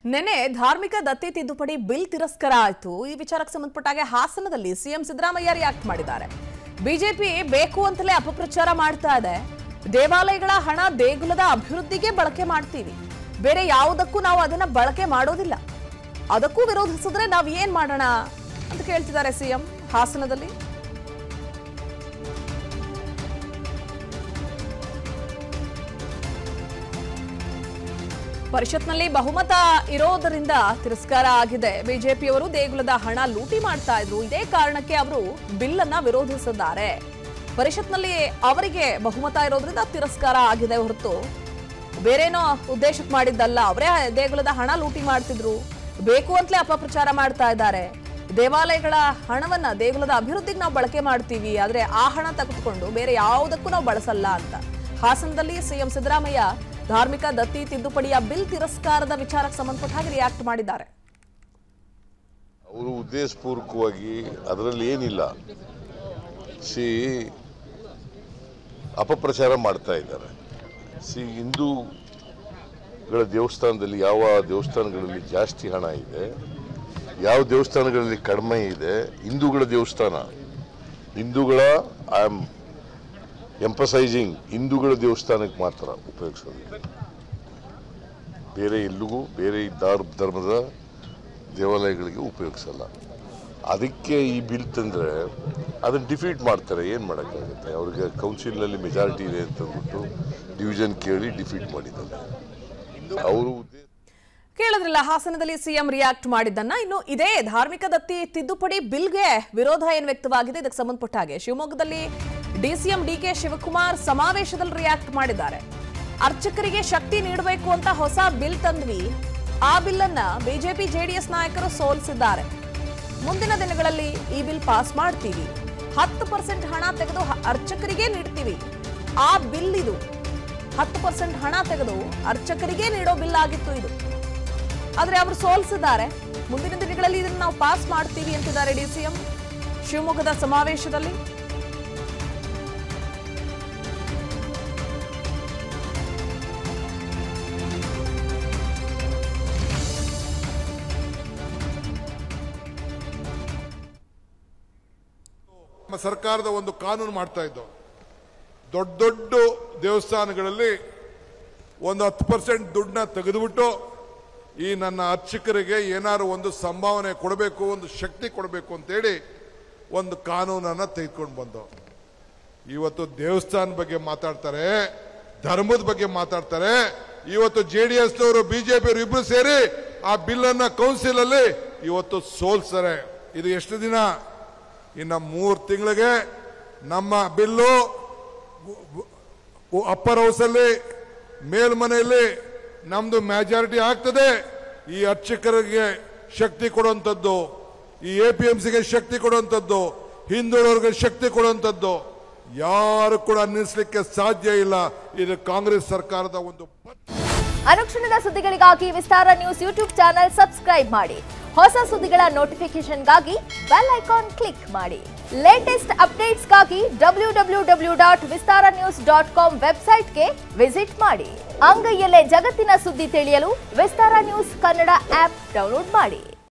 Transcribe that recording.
ನೆನೆ ಧಾರ್ಮಿಕ ದತ್ತಿ ತಿದ್ದುಪಡಿ ಬಿಲ್ ತಿರಸ್ಕಾರ ಆಯ್ತು ಈ ವಿಚಾರಕ್ಕೆ ಸಂಬಂಧಪಟ್ಟಾಗೆ ಹಾಸನದಲ್ಲಿ ಸಿಎಂ ಸಿದ್ದರಾಮಯ್ಯ ರಿಯಾಕ್ಟ್ ಮಾಡಿದ್ದಾರೆ ಬಿಜೆಪಿ ಬೇಕು ಅಂತಲೇ ಅಪಪ್ರಚಾರ ಮಾಡ್ತಾ ಇದೆ ದೇವಾಲಯಗಳ ಹಣ ದೇಗುಲದ ಅಭಿವೃದ್ಧಿಗೆ ಬಳಕೆ ಮಾಡ್ತೀವಿ ಬೇರೆ ಯಾವುದಕ್ಕೂ ನಾವು ಅದನ್ನ ಬಳಕೆ ಮಾಡೋದಿಲ್ಲ ಅದಕ್ಕೂ ವಿರೋಧಿಸಿದ್ರೆ ನಾವ್ ಏನ್ ಮಾಡೋಣ ಅಂತ ಕೇಳ್ತಿದ್ದಾರೆ ಸಿಎಂ ಹಾಸನದಲ್ಲಿ ಪರಿಷತ್ನಲ್ಲಿ ಬಹುಮತ ಇರೋದರಿಂದ ತಿರಸ್ಕಾರ ಆಗಿದೆ ಬಿಜೆಪಿಯವರು ದೇಗುಲದ ಹಣ ಲೂಟಿ ಮಾಡ್ತಾ ಇದ್ರು ಇದೇ ಕಾರಣಕ್ಕೆ ಅವರು ಬಿಲ್ ಅನ್ನ ವಿರೋಧಿಸಿದ್ದಾರೆ ಪರಿಷತ್ನಲ್ಲಿ ಅವರಿಗೆ ಬಹುಮತ ಇರೋದ್ರಿಂದ ತಿರಸ್ಕಾರ ಆಗಿದೆ ಹೊರತು ಬೇರೇನೋ ಉದ್ದೇಶಕ್ಕೆ ಮಾಡಿದ್ದಲ್ಲ ಅವರೇ ದೇಗುಲದ ಹಣ ಲೂಟಿ ಮಾಡ್ತಿದ್ರು ಬೇಕು ಅಂತಲೇ ಅಪಪ್ರಚಾರ ಮಾಡ್ತಾ ಇದ್ದಾರೆ ದೇವಾಲಯಗಳ ಹಣವನ್ನ ದೇಗುಲದ ಅಭಿವೃದ್ಧಿಗೆ ನಾವು ಬಳಕೆ ಮಾಡ್ತೀವಿ ಆದ್ರೆ ಆ ಹಣ ತೆಗೆದುಕೊಂಡು ಬೇರೆ ಯಾವುದಕ್ಕೂ ನಾವು ಬಳಸಲ್ಲ ಅಂತ ಹಾಸನದಲ್ಲಿ ಸಿಎಂ ಸಿದ್ದರಾಮಯ್ಯ ಧಾರ್ಮಿಕ ದತ್ತಿ ತಿದ್ದುಪಡಿಯ ಬಿಲ್ ತಿರಸ್ಕಾರದ ವಿಚಾರಕ್ಕೆ ಸಂಬಂಧಪಟ್ಟ ಹಾಗೆ ರಿಯಾಕ್ಟ್ ಮಾಡಿದ್ದಾರೆ ಅವರು ಉದ್ದೇಶಪೂರ್ವಕವಾಗಿ ಅದರಲ್ಲಿ ಏನಿಲ್ಲ ಸಿ ಅಪಪ್ರಚಾರ ಮಾಡ್ತಾ ಇದ್ದಾರೆ ಸಿ ಹಿಂದೂಗಳ ದೇವಸ್ಥಾನದಲ್ಲಿ ಯಾವ ದೇವಸ್ಥಾನಗಳಲ್ಲಿ ಜಾಸ್ತಿ ಹಣ ಇದೆ ಯಾವ ದೇವಸ್ಥಾನಗಳಲ್ಲಿ ಕಡಿಮೆ ಇದೆ ಹಿಂದೂಗಳ ದೇವಸ್ಥಾನ ಹಿಂದೂಗಳ ಐ ಆಮ್ ಎಂಪಸೈಸಿಂಗ್ ಹಿಂದೂಗಳ ದೇವಸ್ಥಾನಕ್ಕೆ ಮಾತ್ರ ಉಪಯೋಗಿಸೋದು ಬೇರೆ ಎಲ್ಲಿಗೂ ಬೇರೆ ಧಾರ್ ಧರ್ಮದ ದೇವಾಲಯಗಳಿಗೆ ಉಪಯೋಗಿಸಲ್ಲ ಅದಕ್ಕೆ ಈ ಬಿಲ್ ತಂದರೆ ಅದನ್ನು ಡಿಫೀಟ್ ಮಾಡ್ತಾರೆ ಏನು ಮಾಡೋಕ್ಕಾಗುತ್ತೆ ಅವ್ರಿಗೆ ಕೌನ್ಸಿಲ್ನಲ್ಲಿ ಮೆಜಾರಿಟಿ ಇದೆ ಅಂತಂದ್ಬಿಟ್ಟು ಡಿವಿಷನ್ ಕೇಳಿ ಡಿಫೀಟ್ ಮಾಡಿದ್ದಾರೆ ಅವರು ಉದ್ದೇಶ ಕೇಳಿದ್ರಲ್ಲ ಹಾಸನದಲ್ಲಿ ಸಿಎಂ ರಿಯಾಕ್ಟ್ ಮಾಡಿದ್ದನ್ನ ಇನ್ನು ಇದೇ ಧಾರ್ಮಿಕ ದತ್ತಿ ತಿದ್ದುಪಡಿ ಬಿಲ್ಗೆ ವಿರೋಧ ಏನ್ ವ್ಯಕ್ತವಾಗಿದೆ ಇದಕ್ಕೆ ಸಂಬಂಧಪಟ್ಟ ಹಾಗೆ ಶಿವಮೊಗ್ಗದಲ್ಲಿ ಡಿಸಿಎಂ ಡಿಕೆ ಶಿವಕುಮಾರ್ ಸಮಾವೇಶದಲ್ಲಿ ರಿಯಾಕ್ಟ್ ಮಾಡಿದ್ದಾರೆ ಅರ್ಚಕರಿಗೆ ಶಕ್ತಿ ನೀಡಬೇಕು ಅಂತ ಹೊಸ ಬಿಲ್ ತಂದ್ವಿ ಆ ಬಿಲ್ ಅನ್ನ ಬಿಜೆಪಿ ಜೆಡಿಎಸ್ ನಾಯಕರು ಸೋಲಿಸಿದ್ದಾರೆ ಮುಂದಿನ ದಿನಗಳಲ್ಲಿ ಈ ಬಿಲ್ ಪಾಸ್ ಮಾಡ್ತೀವಿ ಹತ್ತು ಪರ್ಸೆಂಟ್ ಹಣ ತೆಗೆದು ಹ- ಅರ್ಚಕರಿಗೆ ನೀಡ್ತೀವಿ ಆ ಬಿಲ್ ಇದು ಹತ್ತು ಪರ್ಸೆಂಟ್ ಹಣ ತೆಗೆದು ಅರ್ಚಕರಿಗೆ ನೀಡೋ ಬಿಲ್ ಆಗಿತ್ತು ಇದು ಆದ್ರೆ ಅವರು ಸೋಲಿಸಿದ್ದಾರೆ ಮುಂದಿನ ದಿನಗಳಲ್ಲಿ ಇದನ್ನು ನಾವು ಪಾಸ್ ಮಾಡ್ತೀವಿ ಅಂತಿದ್ದಾರೆ ಡಿಸಿಎಂ ಶಿವಮೊಗ್ಗದ ಸಮಾವೇಶದಲ್ಲಿ ನಮ್ಮ ಸರ್ಕಾರದ ಒಂದು ಕಾನೂನು ಮಾಡ್ತಾ ಇದ್ದವು ದೊಡ್ಡ ದೊಡ್ಡ ದೇವಸ್ಥಾನಗಳಲ್ಲಿ ಒಂದು ಹತ್ತು ಪರ್ಸೆಂಟ್ ದುಡ್ಡನ್ನ ತೆಗೆದುಬಿಟ್ಟು ಈ ನನ್ನ ಅರ್ಚಕರಿಗೆ ಏನಾದ್ರು ಒಂದು ಸಂಭಾವನೆ ಕೊಡಬೇಕು ಒಂದು ಶಕ್ತಿ ಕೊಡಬೇಕು ಅಂತೇಳಿ ಒಂದು ಕಾನೂನನ್ನು ತೆಗೆದುಕೊಂಡು ಬಂದವು ಇವತ್ತು ದೇವಸ್ಥಾನ ಬಗ್ಗೆ ಮಾತಾಡ್ತಾರೆ ಧರ್ಮದ ಬಗ್ಗೆ ಮಾತಾಡ್ತಾರೆ ಇವತ್ತು ಜೆ ಡಿ ಎಸ್ನವರು ಬಿಜೆಪಿಯವರು ಇಬ್ರು ಸೇರಿ ಆ ಬಿಲ್ಲನ್ನ ಕೌನ್ಸಿಲ್ ಅಲ್ಲಿ ಇವತ್ತು ಸೋಲ್ಸ್ತಾರೆ ಇದು ಎಷ್ಟು ದಿನ ಇನ್ನ ಮೂರು ತಿಂಗಳಿಗೆ ನಮ್ಮ ಬಿಲ್ಲು ಅಪ್ಪರ್ ಹೌಸ್ ಅಲ್ಲಿ ಮೇಲ್ಮನೆಯಲ್ಲಿ ನಮ್ದು ಮೆಜಾರಿಟಿ ಆಗ್ತದೆ ಈ ಅರ್ಚಕರಿಗೆ ಶಕ್ತಿ ಕೊಡುವಂಥದ್ದು ಈ ಎ ಪಿ ಎಂ ಸಿಗೆ ಶಕ್ತಿ ಕೊಡುವಂಥದ್ದು ಹಿಂದುಳಿದವರಿಗೆ ಶಕ್ತಿ ಕೊಡುವಂಥದ್ದು ಯಾರು ಕೂಡ ನಿಲ್ಲಿಸಲಿಕ್ಕೆ ಸಾಧ್ಯ ಇಲ್ಲ ಇದು ಕಾಂಗ್ರೆಸ್ ಸರ್ಕಾರದ ಒಂದು ಬದ್ಧ ಅನುಕ್ಷಣದ ಸುದ್ದಿಗಳಿಗಾಗಿ Vistara news YouTube channel subscribe ಮಾಡಿ ಹೊಸ ಸುದ್ದಿಗಳ ನೋಟಿಫಿಕೇಶನ್ಗಾಗಿ ಬೆಲ್ ಐಕಾನ್ ಕ್ಲಿಕ್ ಮಾಡಿ ಲೇಟೆಸ್ಟ್ ಅಪ್ಡೇಟ್ಸ್ಗಾಗಿ W W W dot Vistara news dot com ವೆಬ್ಸೈಟ್ಗೆ ವಿಸಿಟ್ ಮಾಡಿ ಅಂಗೈಯಲ್ಲೇ ಜಗತ್ತಿನ ಸುದ್ದಿ ತಿಳಿಯಲು Vistara news Kannada app download ಮಾಡಿ